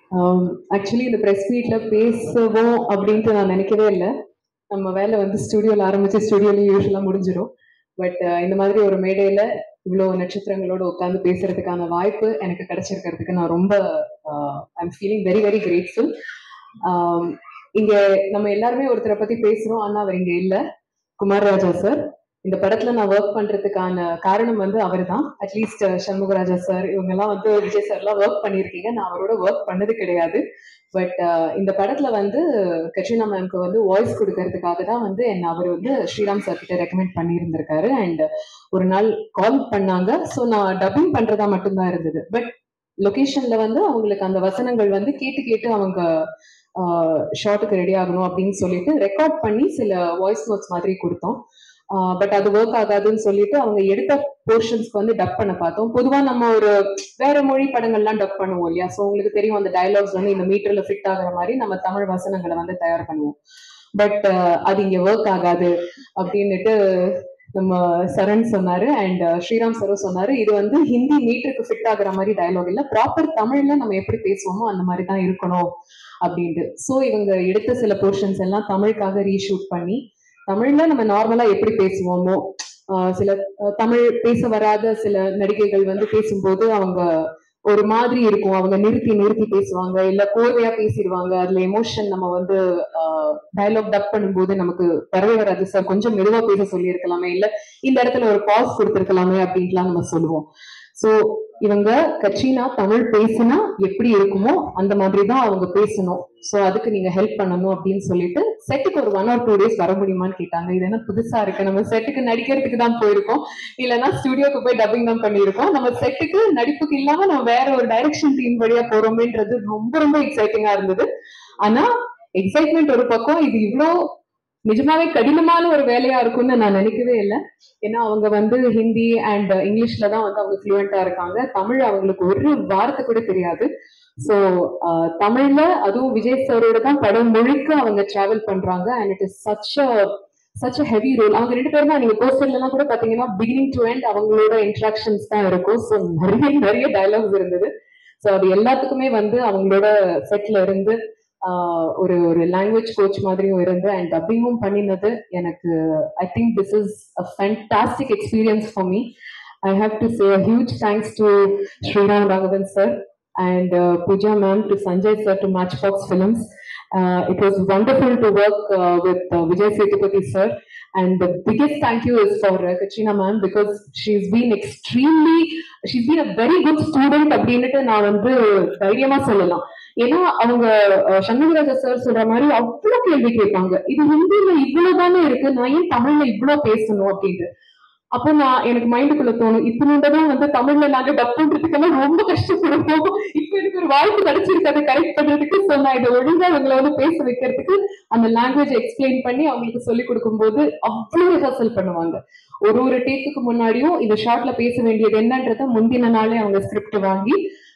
Actually இந்த press மீட்ல பேசுவோம் அப்படின்ட்டு நான் நினைக்கவே இல்லை நம்ம வேலை வந்து ஸ்டுடியோவில் ஆரம்பிச்சு ஸ்டுடியோலேயும் யூஸ்வலாக முடிஞ்சிடும் பட் இந்த மாதிரி ஒரு மேடையில் இவ்வளோ நட்சத்திரங்களோட உட்காந்து பேசுறதுக்கான வாய்ப்பு எனக்கு கிடைச்சிருக்கிறதுக்கு நான் ரொம்ப I'm feeling very very grateful இங்க நம்ம எல்லாருமே ஒருத்தரை பத்தி பேசுறோம் ஆனா அவர் இங்க இல்ல குமார் ராஜா சார் இந்த படத்துல நான் ஒர்க் பண்றதுக்கான காரணம் வந்து அவர் தான் அட்லீஸ்ட் சண்முகராஜா சார் இவங்க எல்லாம் வந்து விஜய் சார் எல்லாம் ஒர்க் பண்ணியிருக்கீங்க நான் அவரோட ஒர்க் பண்ணது கிடையாது பட் இந்த படத்துல வந்து கட்ரினா மேம்க்கு வந்து வாய்ஸ் கொடுக்கறதுக்காக தான் வந்து என்ன அவர் வந்து ஸ்ரீராம் சார் கிட்ட ரெக்கமெண்ட் பண்ணியிருந்திருக்காரு அண்ட் ஒரு நாள் கால் பண்ணாங்க ஸோ நான் டப்பிங் பண்றதா மட்டும்தான் இருந்தது பட் லொகேஷன்ல வந்து அவங்களுக்கு அந்த வசனங்கள் வந்து கேட்டு கேட்டு அவங்க ஷார்ட்டுக்கு ரெடி ஆகணும் அப்படின்னு சொல்லிட்டு ரெக்கார்ட் பண்ணி சில வாய்ஸ் நோட்ஸ் மாதிரி கொடுத்தோம் பட் அது ஒர்க் ஆகாதுன்னு சொல்லிட்டு அவங்க எடுத்த போர்ஷன்ஸ்க்கு வந்து டப் பண்ண பார்த்தோம் பொதுவாக நம்ம ஒரு வேற மொழி படங்கள்லாம் டப் பண்ணுவோம் இல்லையா ஸோ உங்களுக்கு தெரியும் அந்த டயலாக்ஸ் வந்து இந்த மீட்டர்ல ஃபிட் ஆகுற மாதிரி நம்ம தமிழ் வசனங்களை வந்து தயார் பண்ணுவோம் பட் அது இங்க ஒர்க் ஆகாது அப்படின்னுட்டு நம்ம சரண் சொன்னாரு அண்ட் ஸ்ரீராம் சரும் சொன்னாரு இது வந்து ஹிந்தி மீட்டருக்கு ஃபிட் ஆகுற மாதிரி டயலாக் இல்ல ப்ராப்பர் தமிழ்ல நம்ம எப்படி பேசுவோமோ அந்த மாதிரி தான் இருக்கணும் அப்படின்ட்டு ஸோ இவங்க எடுத்த சில போர்ஷன்ஸ் எல்லாம் தமிழுக்காக ரீஷூட் பண்ணி தமிழ்ல நம்ம நார்மலா எப்படி பேசுவோமோ சில தமிழ் பேச வராத சில நடிகைகள் வந்து பேசும்போது அவங்க ஒரு மாதிரி இருக்கும் அவங்க நிறுத்தி நிறுத்தி பேசுவாங்க இல்ல கோர்வையா பேசிடுவாங்க அதுல எமோஷன் நம்ம வந்து டயலாக் டப் பண்ணும்போது நமக்கு வரவே வராது சார் கொஞ்சம் மெதுவா பேச சொல்லியிருக்கலாமே இல்ல இந்த இடத்துல ஒரு பாஸ் கொடுத்துருக்கலாமே அப்படின்ட்டுலாம் நம்ம சொல்லுவோம் ஸோ இவங்க கட்சினா தமிழ் பேசினா எப்படி இருக்குமோ அந்த மாதிரி தான் அவங்க பேசணும் ஸோ அதுக்கு நீங்க ஹெல்ப் பண்ணணும் அப்படின்னு சொல்லிட்டு செட்டுக்கு ஒரு ஒன் ஆர் டூ டேஸ் வர முடியுமான்னு கேட்டாங்க இது என்ன புதுசா இருக்கு நம்ம செட்டுக்கு நடிக்கிறதுக்கு தான் போயிருக்கோம் இல்லைன்னா ஸ்டுடியோக்கு போய் டப்பிங் தான் பண்ணியிருக்கோம் நம்ம செட்டுக்கு நடிப்புக்கு இல்லாம நம்ம வேற ஒரு டைரக்ஷன் டீம் வழியா போறோமேன்றது ரொம்ப ரொம்ப எக்ஸைட்டிங்கா இருந்தது ஆனா எக்ஸைட்மெண்ட் ஒரு பக்கம் இது இவ்வளோ நிஜமாவே கடினமான ஒரு வேலையா இருக்கும்னு நான் நினைக்கவே இல்லை ஏன்னா அவங்க வந்து ஹிந்தி அண்ட் இங்கிலீஷ்ல தான் வந்து அவங்க ஃப்ளூயண்டா இருக்காங்க தமிழ் அவங்களுக்கு ஒரு வார்த்தை கூட தெரியாது ஸோ தமிழ்ல அதுவும் விஜய் சாரோட தான் படம் முழுக்க அவங்க டிராவல் பண்றாங்க and it is such such a heavy role அவங்க ரெண்டு பேரும் தான் நீங்க போஸ்டர்ல எல்லாம் கூட பாத்தீங்கன்னா பிகினிங் டு எண்ட் அவங்களோட இன்ட்ராக்ஷன்ஸ் தான் இருக்கும் ஸோ நிறைய நிறைய டைலாக்ஸ் இருந்தது ஸோ அது எல்லாத்துக்குமே வந்து அவங்களோட செட்ல இருந்து ஒரு ஒரு லாங்குவேஜ் கோச் மாதிரியும் இருந்து அண்ட் டப்பிங்கும் பண்ணினது எனக்கு I think this is a fantastic experience for me I have to say huge thanks to Sriram Raghavan sir and uh, Pooja ma'am to Sanjay sir to Matchbox Films. Uh, it was wonderful to work uh, with uh, Vijay Sethupathi sir. And the biggest thank you is for uh, Katrina ma'am because she's been extremely, she's been a very good student அப்படின்னுட்டு நான் வந்து தைரியமா சொல்லலாம் ஏன்னா அவங்க Shanmugaraja sir சொல்ற மாதிரி அவ்வளவு கேள்வி கேட்பாங்க இது ஹிந்தியில இவ்வளவுதானே இருக்கு நான் ஏன் தமிழ்ல இவ்வளவு பேசணும் அப்படின்ட்டு அப்போ நான் எனக்கு மைண்டுக்குள்ள தோணும் இப்பதான் வந்து தமிழ்ல நாங்க டப் பண்றதுக்கெல்லாம் ரொம்ப கஷ்டப்படுவோம் இப்ப எனக்கு ஒரு வாய்ப்பு கிடைச்சிருக்கு அதை கரெக்ட் பண்றதுக்கு ஸோ நான் இதை ஒழுங்கா அவங்களை வந்து பேச வைக்கிறதுக்கு அந்த லாங்குவேஜ் எக்ஸ்பிளைன் பண்ணி அவங்களுக்கு சொல்லி கொடுக்கும்போது அவ்வளவு ரிஹர்சல் பண்ணுவாங்க ஒரு ஒரு டேக்குக்கு முன்னாடியும் இந்த ஷார்ட்ல பேச வேண்டியது என்னன்றத முந்தின நாளே அவங்க ஸ்கிரிப்ட் வாங்கி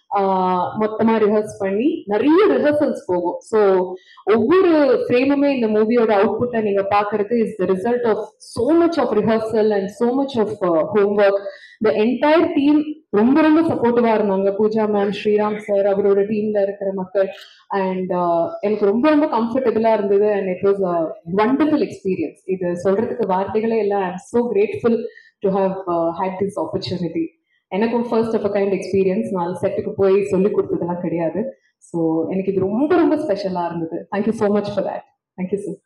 மொத்தமா ரிஹர்ஸ் பண்ணி நிறைய ரிஹர்சல்ஸ் போகும் ஸோ ஒவ்வொரு ஃப்ரேமுமே இந்த மூவியோட அவுட்புட்டை நீங்க பாக்குறது is the result of so much of rehearsal and so much of homework the entire team ரொம்ப ரொம்ப சப்போர்ட்டிவா இருந்தாங்க பூஜா மேம் ஸ்ரீராம் சார் அவரோட டீம்ல இருக்கிற மக்கள் அண்ட் எனக்கு ரொம்ப ரொம்ப கம்ஃபர்டபுளா இருந்தது and it was a wonderful experience இது சொல்றதுக்கு வார்த்தைகளே இல்லை I am so grateful to have had this opportunity எனக்கும் first of a kind experience நான் செட்டுக்கு போய் சொல்லி கொடுத்ததெல்லாம் கிடையாது ஸோ எனக்கு இது ரொம்ப ரொம்ப ஸ்பெஷலாக இருந்தது thank you so much for that thank you sir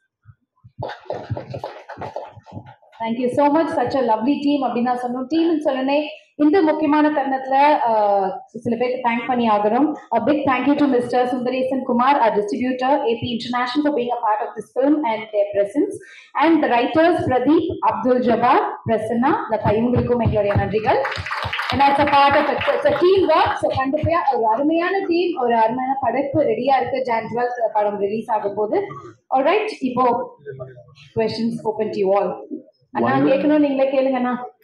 thank you so much such a lovely team அப்படின்னு நான் சொன்னோம் டீம்னு சொல்லனே இந்த முக்கியமான தருணத்துல சில பேருக்கு தேங்க் பண்ணி ஆகணும் big thank you to mister Sundaresan Kumar a distributor AB International for being a part of this film and their presence and the writers Pradeep Abdul Jabbar Prasanna Latha இவங்களுக்கும் எங்களுடைய நன்றிகள் and that's a part of it. So it's a team work. So கண்டிப்பா ஒரு அருமையான team ஒரு அருமையான படைப்பு ரெடியா இருக்கு ஜான் டுவெல்த் படம் ரிலீஸ் ஆக போது ஆல்ரைட் இப்போ கொஸ்டின்ஸ் ஓபன் டு ஆல் அண்ணா கேட்கணும் நீங்களே கேளுங்கண்ணா